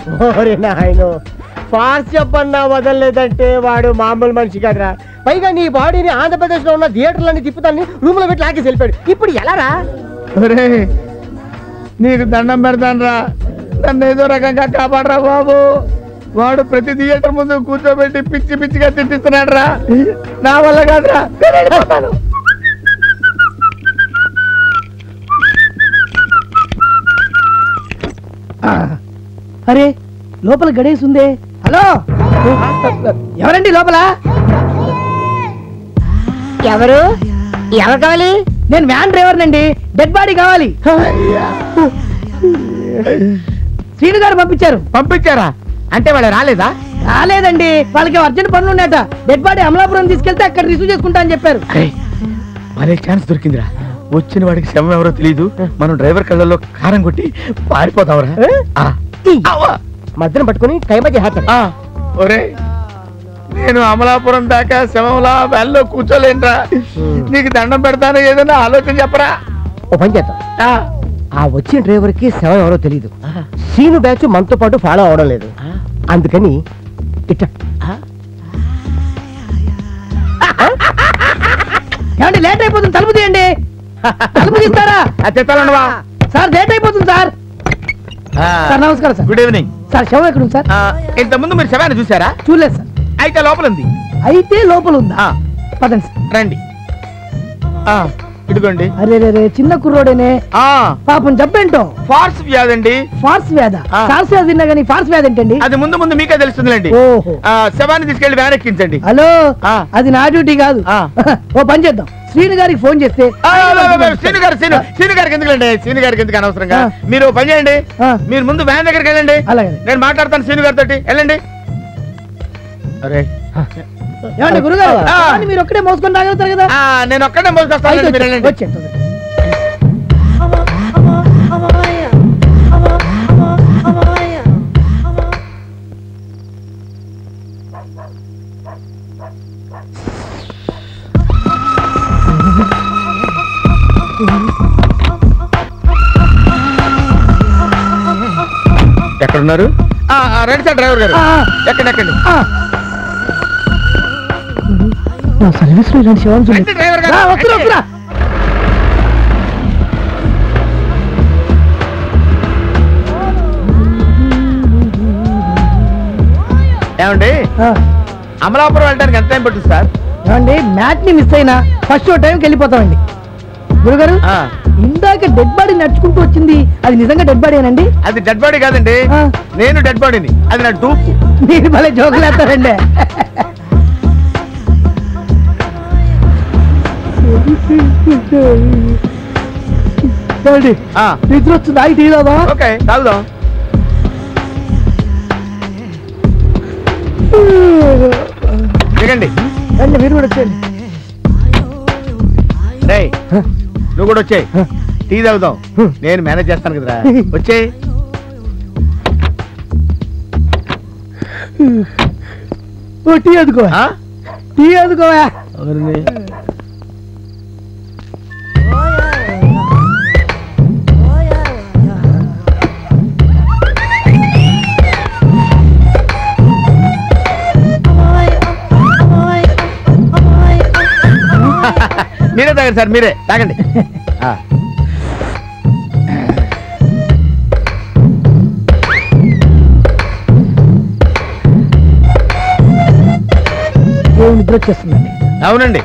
ఓరే నాయను ఫాస్ట్ చెప్పన్నా వదలలేదంటే వాడు మామూలు మనిషి కదరా పైగా నీ బాడీని ఆంధ్రప్రదేశ్ లో ఉన్న థియేటర్లన్నీ తిప్పుతాన్ని రూమ్ లో పెట్టి లాగేసి వెళ్ళిపోయాడు ఇప్పుడు ఎలా రా ఒరే నీకు దండం పెడతాను రా నన్ను ఏదో రకంగా కాపాడరా బాబు వాడు ప్రతి థియేటర్ ముందు కూర్చోబెట్టి పిచ్చి పిచ్చిగా తిట్టిస్తున్నాడు రా నా వల్ల కాదురా నేను వెళ్ళిపోతాను. అరే లోపల గణేష్ ఉందే హలో ఎవరండి లోపల ఎవరు ఎవరు కావాలి నేను వ్యాన్ డ్రైవర్ నండి డెడ్ బాడీ కావాలి శ్రీను గారు పంపించారు పంపించారా అంటే వాళ్ళు రాలేదా రాలేదండి వాళ్ళకి అర్జెంట్ పనులు ఉన్నాయట డెడ్ బాడీ అమలాపురం తీసుకెళ్తే అక్కడ రిసీవ్ చేసుకుంటా అని చెప్పారు అరే భలే ఛాన్స్ దొరికిందిరా వచ్చిన వాడికి శవం ఎవరో తెలియదు మనం డ్రైవర్ కళ్ళల్లో కారం కొట్టి పారిపోతావురా ఆ. అవ్వ. మధ్యన పట్టుకుని కైమా చేస్తాడు ఆ, ఒరే నేను అమలాపురం దాకా శవంలా వ్యాన్లో కూర్చోలేనురా నీకు దండం పెడతాను ఏదైనా ఆలోచన చెప్పరా ఓ పని చేద్దాం ఆ, ఆ వచ్చిన డ్రైవర్ కి శవం ఎవరో తెలియదు సీను బ్యాచ్ మనతో పాటు ఫాలో అవడం లేదు అందుకని ఇట్ట ఏమండి లేట్ అయిపోతుంది తలుపు తీయండి తలుపు తీస్తారా ఆ, చెప్తానండవా సార్ లేట్ అయిపోతుంది సార్ సార్ నమస్కారం సార్ గుడ్ ఈవినింగ్ సార్ శవం ఎక్కడ ఉంది సార్ ఇంత ముందు మీరు శవాన్ని చూసారా చూడలేదు సార్ అయితే లోపల ఉంది అయితే లోపల ఉందా ఆ, పదండి సార్ రండి ఆ, ఇదిగోండి అరే రే రే చిన్న కుర్రోడేనే ఆ పాపం జబ్బేంటో ఫార్స్ వ్యాధండి ఫార్స్ వ్యాధ ఆ. సార్స్ వ్యాధి తిన్నా కానీ ఫార్స్ వ్యాధి ఏంటండి అది ముందు ముందు మీకే తెలుస్తుందిలేండి ఓహో ఆ, శవాన్ని తీసుకెళ్లి వ్యాన్ ఎక్కించండి హలో ఆ. అది నా డ్యూటీ కాదు ఆ. ఓ పని చేద్దాం శ్రీను గారికి ఫోన్ చేస్తే ఆ, ఆ, ఆ, ఆ, సీను గారు సీను సీను గారికి ఎందుకులేండి సీను గారికి ఎందుకు అనవసరంగా ఆ. మీరు ఓ పని చేయండి ఆ. మీరు ముందు వ్యాన్ దగ్గరికి వెళ్ళండి అలాగే నేను మాట్లాడతాను సీను గారితో వెళ్ళండి అరే ఏమండి గురుగారు ఆ. ఏమండి మీరు ఒక్కడే మోసుకొని రాగలుగుతారు కదా ఆ, నేను ఒక్కడే మోసుకొస్తాను అయితే మీరు వెళ్ళండి వచ్చేయండి, తొందరగా. ఎక్కడున్నారు ఆ, ఆ, రండి సార్ డ్రైవర్ గారు ఆ. ఎక్కండి ఎక్కండి ఆ. నా సర్వీస్ లో ఇలాంటి శివాలు రండి డ్రైవర్ గారు వస్తున్నా రండి. వస్తున్నా ఏమండి ఆ. అమలాపురం వెళ్ళడానికి ఎంత టైం పడుతుంది సార్ ఏమండి మ్యాచ్ ని మిస్ అయినా ఫస్ట్ టైంకి వెళ్ళిపోతామండి గురుగారు ఆ, ఇందాక డెడ్ బాడీ నడుచుకుంటూ వచ్చింది అది నిజంగా డెడ్ బాడీనండి అది డెడ్ బాడీ కాదండి ఆ. నేను డెడ్ బాడీని అది నా డూపు మీరు భలే జోకులేస్తారండి ఏమండి, ఆ, నిద్ర వస్తుంది ఆగి తీయలేదా ఓకే తాగుదాం దిగండి రండి మీరు కూడా వచ్చేయండి రేయ్ నువ్వు కూడా వచ్చేయ్ టీ తాగుదాం నేను మేనేజ్ చేస్తాను కదరా వచ్చేయ్ ఓ టీ అందుకో ఆ? టీ అందుకోవా ఎవరిని? మీరే తాగండి సార్ మీరే తాగండి ఆ. ఏం నిద్ర వచ్చేస్తుందండి అవునండి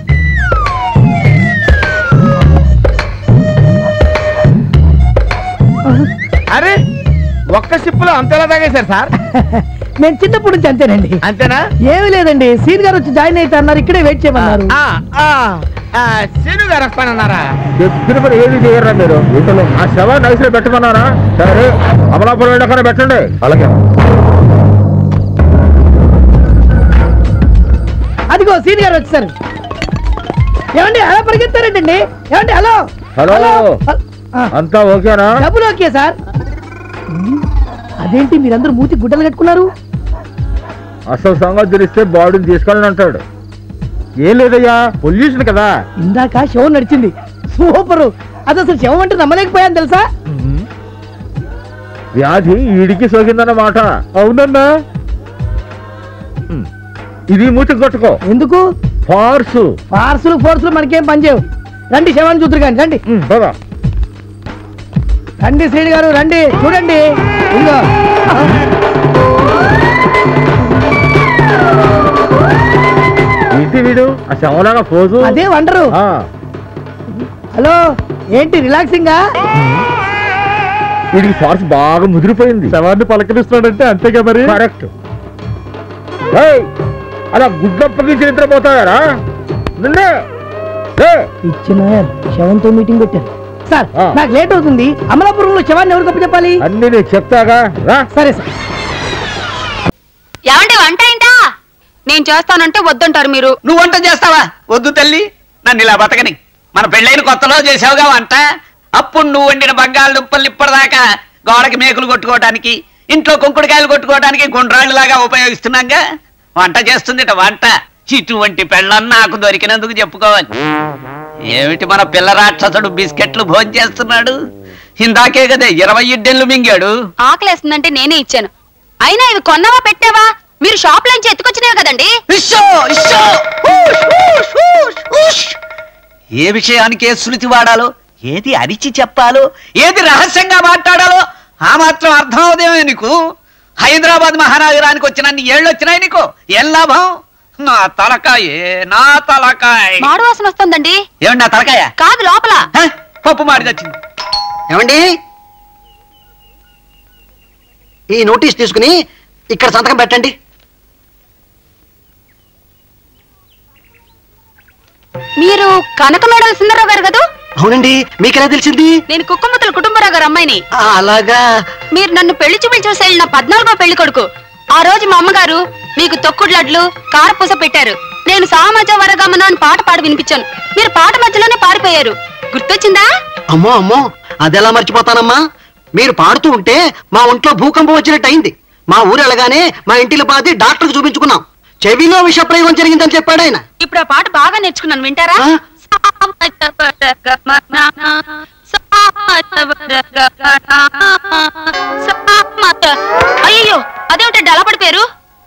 అరే ఒక్క సిప్పులో అంతలా తాగేశారు సార్ నేను చిన్నప్పటి నుంచి అంతేనండి అంతేనా ఏమీ లేదండి సీన్ గారు వచ్చి జాయిన్ అయితే అన్నారు ఇక్కడే వెయిట్ చేయమన్నారు ఆ, ఆ, ఆ, శీను గారు వస్తానన్నారా చెప్పిన పని ఏది చేయరా మీరు ఇతను ఆ శవాన్ని ఐసులో పెట్టమన్నారా సరే అమలాపురం వెళ్ళకనే పెట్టండి అలాగే అదిగో సీన్ గారు వచ్చారు ఏమండి అలా పరిగెత్తారంటండి ఏమండి హలో హలో. హ- ఆ, అంతా ఓకేనా డబ్బులు ఓకే సార్ అదేంటి మీరందరూ మూతి గుడ్డలు కట్టుకున్నారు అసలు సంగతి తెలిస్తే బాడీని తీసుకెళ్ళని అంటాడు ఏం లేదయ్యా పొల్యూషన్ కదా ఇందాక శవం నడిచింది సూపరు అది అసలు శవం అంటే నమ్మలేకపోయాను తెలుసా వ్యాధి ఈడికి సోకిందన్నమాట అవునన్నా ఇది మూతి కొట్టుకో ఎందుకు ఫార్సు పార్సులు ఫోర్సులు మనకేం పనిచేయవు రండి శవాన్ని చూద్దరు కానీ రండి పదా రండి శ్రీని గారు రండి చూడండి ఇదిగో ఏంటి వీడు ఆ శవలాగా పోజు అదే వండరు ఆ, హలో ఏంటి రిలాక్సింగ్ వీడికి ఫార్స్ బాగా ముదిరిపోయింది శవాన్ని పలకరిస్తున్నాడంటే అంతేగా మరి కరెక్ట్ ఏయ్, అలా గుడ్లప్పగించి నిద్రపోతాయారా నిన్నే లే. ఇచ్చిన శవంతో మీటింగ్ పెట్టారు సార్ ఆ. నాకు లేట్ అవుతుంది అమలాపురంలో శవాన్ని ఎవరికి అప్పు చెప్పాలి అన్ని నేను చెప్తాగా రా సరే సార్ ఏమంటే వంట ఏంటా నేను చేస్తానంటే వద్దంటారు మీరు నువ్వు వంట చేస్తావా వద్దు తల్లి నన్ను ఇలా బతకని మన పెళ్ళైన కొత్తలో చేసావుగా వంట అప్పుడు నువ్వు వండిన బంగాళదుంపలు ఇప్పటిదాకా గోడకి మేకులు కొట్టుకోవడానికి ఇంట్లో కుంకుడుకాయలు కొట్టుకోవడానికి గుండ్రాళ్ళలాగా ఉపయోగిస్తున్నాగా వంట చేస్తుందిట వంట ఇటువంటి పెళ్ళం నాకు దొరికినందుకు చెప్పుకోవాలి ఏమిటి మన పిల్ల రాక్షసుడు బిస్కెట్లు భోజనం చేస్తున్నాడు ఇందాకే కదా ఇరవై ఇడ్డెన్లు మింగాడు ఆకలేస్తుందంటే నేనే ఇచ్చాను అయినా ఇవి కొన్నవా పెట్టావా మీరు షాప్ లోంచి ఎత్తుకొచ్చినవి కదండి ఇష్టో ఇష్టో ఊష్, ఊష్, ఊష్, ఊష్. ఏ విషయానికి ఏ శృతి వాడాలో ఏది అరిచి చెప్పాలో ఏది రహస్యంగా మాట్లాడాలో ఆ మాత్రం అర్థం అవుదేమో నీకు హైదరాబాద్ మహానగరానికి వచ్చిన ఏళ్ళు వచ్చినాయి నీకు ఏం లాభం నా తలకాయ నా తలకాయ మాడు వాసన వస్తుందండి ఏమండి నా తలకాయ కాదు లోపల హ? పప్పు మాడి వచ్చింది ఏమండి ఈ నోటీస్ తీసుకుని ఇక్కడ సంతకం పెట్టండి మీరు కనక మేడల సుందరరావు గారు కదా అవునండి మీకెలా తెలిసింది నేను కుక్కమ్మతుల కుటుంబరావు గారు అమ్మాయిని ఆ, అలాగా మీరు నన్ను పెళ్లి చూపులు చూసి వెళ్ళిన పద్నాలుగో పెళ్లి కొడుకు ఆ రోజు మా అమ్మగారు మీకు తొక్కుడు లడ్లు కారపూస పెట్టారు నేను సామజ వరగమన అని పాట పాడి వినిపించాను మీరు పాట మధ్యలోనే పారిపోయారు గుర్తొచ్చిందా అమ్మో అమ్మో అదెలా మర్చిపోతానమ్మా మీరు పాడుతూ ఉంటే మా ఒంట్లో భూకంపం వచ్చినట్టు అయింది మా ఊరు వెళ్ళగానే మా ఇంటిలో పాది డాక్టర్కి చూపించుకున్నాం చెవిలో విష ప్రయోగం జరిగిందని చెప్పాడు ఆయన ఇప్పుడు ఆ పాట బాగా నేర్చుకున్నాను వింటారా ఆ? అయ్యో అదేమిటి డలా పడిపోయారు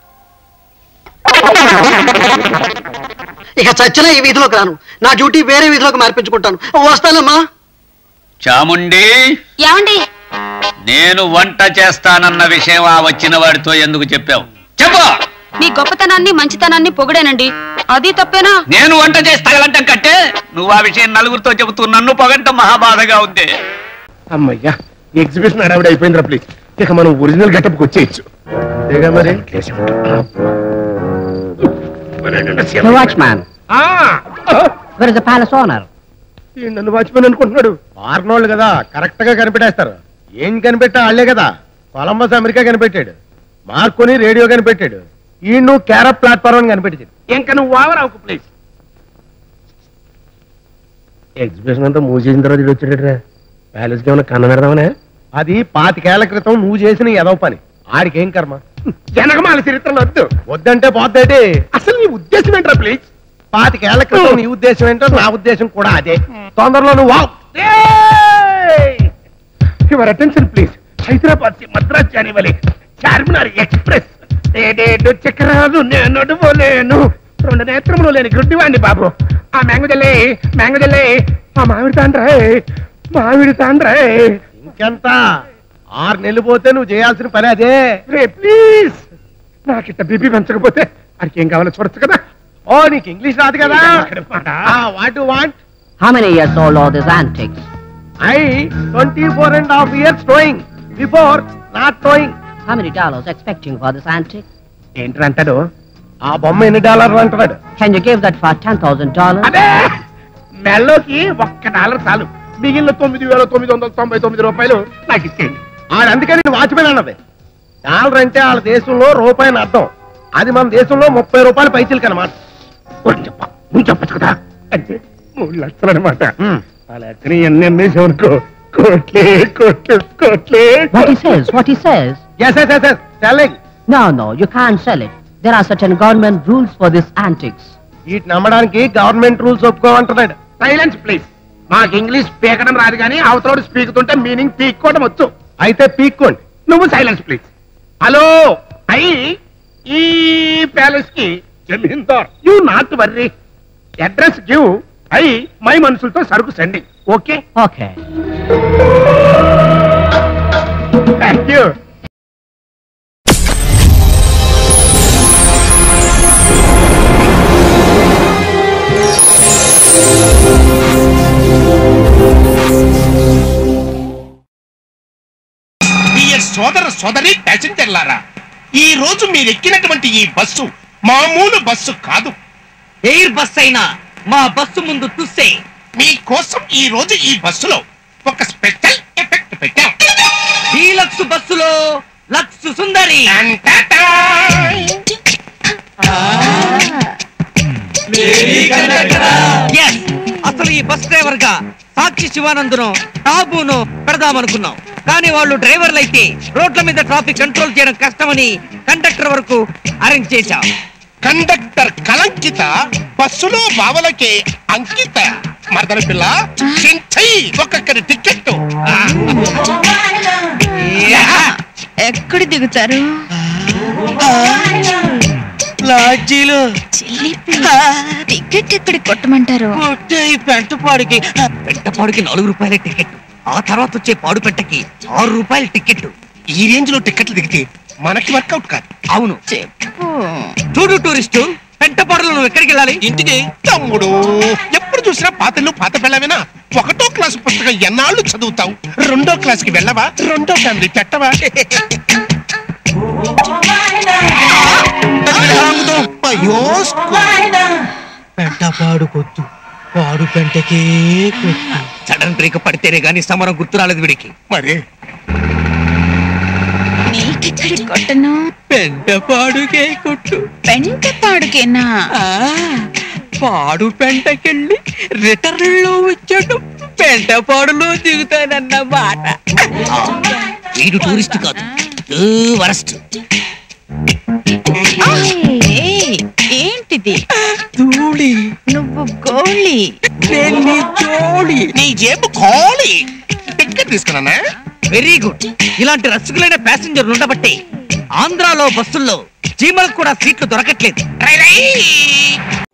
ఇక చచ్చిన ఈ వీధిలోకి రాను నా డ్యూటీ వేరే వీధిలోకి మార్పించుకుంటాను వస్తానమ్మా చాముండి ఏమండి నేను వంట చేస్తానన్న విషయం ఆ వచ్చిన వాడితో ఎందుకు చెప్పావు చెప్పు మీ గొప్పతనాన్ని మంచితనాన్ని పొగిడానండి అది తప్పేనా నేను వంట చేసి తగలంటాం కంటే నువ్వు ఆ విషయం నలుగురితో చెబుతూ నన్ను పొగంటం మహాబాధగా ఉంది అమ్మయ్యా ఎగ్జిబిషన్ అడవిడ అయిపోయిందిరా ప్లీజ్ ఇక మనం ఒరిజినల్ గెటప్కి వచ్చేయచ్చు అంతేగా మరి watchman where is the palace owner ఈ నన్ను వాచిపోయి అనుకుంటున్నాడు వారినోళ్ళు కదా కరెక్ట్ గా కనిపెట్టేస్తారు ఏం కనిపెట్టా వాళ్ళే కదా కొలంబస్ అమెరికా కనిపెట్టాడు మార్కొని రేడియో కనిపెట్టాడు ఈ నువ్వు క్యారప్ ప్లాట్ఫామ్ కనిపెట్టాడు ఇంకా నువ్వు ఓవర్ అవుకు ప్లీజ్ ఎగ్జిబిషన్ అంతా మూసేసిన తర్వాత ఇటు వచ్చాడట్రా ప్యాలెస్ కి ఏమైనా కన్న పెడదామనే అది పాతికేళ్ల క్రితం నువ్వు చేసిన ఎదవ పని ఆడికేం కర్మ జనగమాల చరిత్రలో వద్దు వద్దంటే పోద్దేటి అసలు నీ ఉద్దేశం ఏంట్రా ప్లీజ్ పాతికేళ్ల క్రితం నీ ఉద్దేశం ఏంటో నా ఉద్దేశం కూడా అదే తొందరలో నువ్వు wow. Your attention please Hyderabad సి మద్రాస్ జానివలి చార్మినార్ ఎక్స్ప్రెస్ ఏడేడు చక్రాలు నేను నడువలేను రెండు నేత్రములు లేని గుడ్డివాణ్ణి బాబు ఆ మ్యాంగజల్లే మ్యాంగజల్లే ఆ మామిడి తాండ్రే మామిడి తాండ్రే ఇంకెంత ఆరు నెలలు పోతే నువ్వు చేయాల్సిన పని అదే రే ప్లీజ్ నాకిట్ట బీపీ పెంచకపోతే అడికి ఏం కావాలో చూడొచ్చు కదా ఓ నీకు ఇంగ్లీష్ రాదు కదా మాట. What do want How many years old are these antiques? I twenty four and half years towing before not towing How many dollars expecting for this antique? ఏంట్రా అంటాడు ఆ బొమ్మ ఎన్ని డాలర్లు అంటున్నాడు Can you give that for ten thousand dollars? అదే మెల్లోకి ఒక్క dollar చాలు మిగిలిన తొమ్మిది వేల తొమ్మిది వందల తొంభై తొమ్మిది రూపాయలు నాకు ఇచ్చేయండి ఆడు అందుకని నేను వాచ్మెన్ అన్నది డాలర్ అంటే వాళ్ళ దేశంలో రూపాయి అని అర్థం అది మన దేశంలో ముప్పై రూపాయలు పైసలు కనమాట ఓరి చెప్ప నువ్వు చెప్పచ్చు కదా అంటే మూడు లక్షలు అనమాట ఆ లెక్కని ఎన్ని అమ్మేసావు అనుకో కోట్లే కోట్లు కోట్లే What he says, what he says. Yes yes yes yes telling No, no, you can't sell it. There are certain government rules for these antiques. వీటిని నమ్మడానికి గవర్నమెంట్ రూల్స్ ఒప్పుకోమంటున్నాడు సైలెన్స్ ప్లీజ్ మాకు ఇంగ్లీష్ పీకడం రాదు కానీ అవతలోడు స్పీకుతుంటే మీనింగ్ పీక్కోవడం వచ్చు అయితే పీక్కోండి నువ్వు సైలెన్స్ ప్లీజ్ హలో అయి ఈ ప్యాలెస్ కి జమీందార్ you not worry address give I my మనుషులతో సరుకు sending okay okay thank you dear సోదర సోదరి ప్యాసింజర్లారా ఈ రోజు మీరు ఎక్కినటువంటి ఈ బస్సు మామూలు బస్సు కాదు ఎయిర్ బస్ అయినా మా బస్సు ముందు తుస్సే మీకోసం ఈ రోజు ఈ బస్సులో ఒక స్పెషల్ ఎఫెక్ట్ పెట్టాం డీలక్స్ బస్సులో లక్స్ సుందరి టంటటా! Yes, అసలు ఈ బస్ డ్రైవర్ గా సాక్షి శివానందును టాబును పెడదామనుకున్నాం కానీ వాళ్ళు డ్రైవర్లు అయితే రోడ్ల మీద ట్రాఫిక్ కంట్రోల్ చేయడం కష్టమని కండక్టర్ వరకు అరేంజ్ చేశాం కండక్టర్ కలంకిత బస్సులో బావలకే అంకిత మరదల పిల్ల చించై ఒక్కొక్కరి టికెట్ ఎక్కడ దిగుతారు లాడ్జీలో టికెట్ ఎక్కడ కొట్టమంటారు పెంటపాడికి పెంటపాడికి నాలుగు రూపాయల టికెట్ ఆ తర్వాత వచ్చే పాడు పెట్టకి ఆరు రూపాయల టికెట్ ఈ రేంజ్ లో టికెట్లు దిగితే మనకి వర్కౌట్ కాదు అవును చెప్పు చూడు టూరిస్టు పెంటపాడులో నువ్వు ఎక్కడికి వెళ్ళాలి ఇంటికి తమ్ముడు ఎప్పుడు చూసినా పాతలు పాత పిల్లవేనా ఒకటో క్లాస్ పుస్తకం ఎన్నాళ్ళు చదువుతావు రెండో క్లాస్ కి వెళ్ళవా రెండో ఫ్యామిలీ పెట్టవా అయ్యో పెంటపాడు కొత్తు పాడు పెంటకే సడన్ బ్రేక్ పడితేనే గానీ సమరం గుర్తు రాలేదు వీడికి మరి నీకెక్కడ కొట్టను పెంటపాడుకే కొట్టు పెంట పాడుకేనా పాడు పెంటకెళ్ళి రిటర్న్ లో వచ్చాడు పెంటపాడులో దిగుతానన్న మాట వీడు టూరిస్ట్ కాదు వరస్ట్ ఏయ్, ఏంటిది ధూళి నువ్వు గోళి పెళ్లి జోడి నీ జేబు ఖాళీ టికెట్ తీసుకున్నానా వెరీ గుడ్ ఇలాంటి రసికులైన ప్యాసింజర్లు ఉండబట్టే ఆంధ్రాలో బస్సుల్లో చీమలకు కూడా సీట్లు దొరకట్లేదు రై రై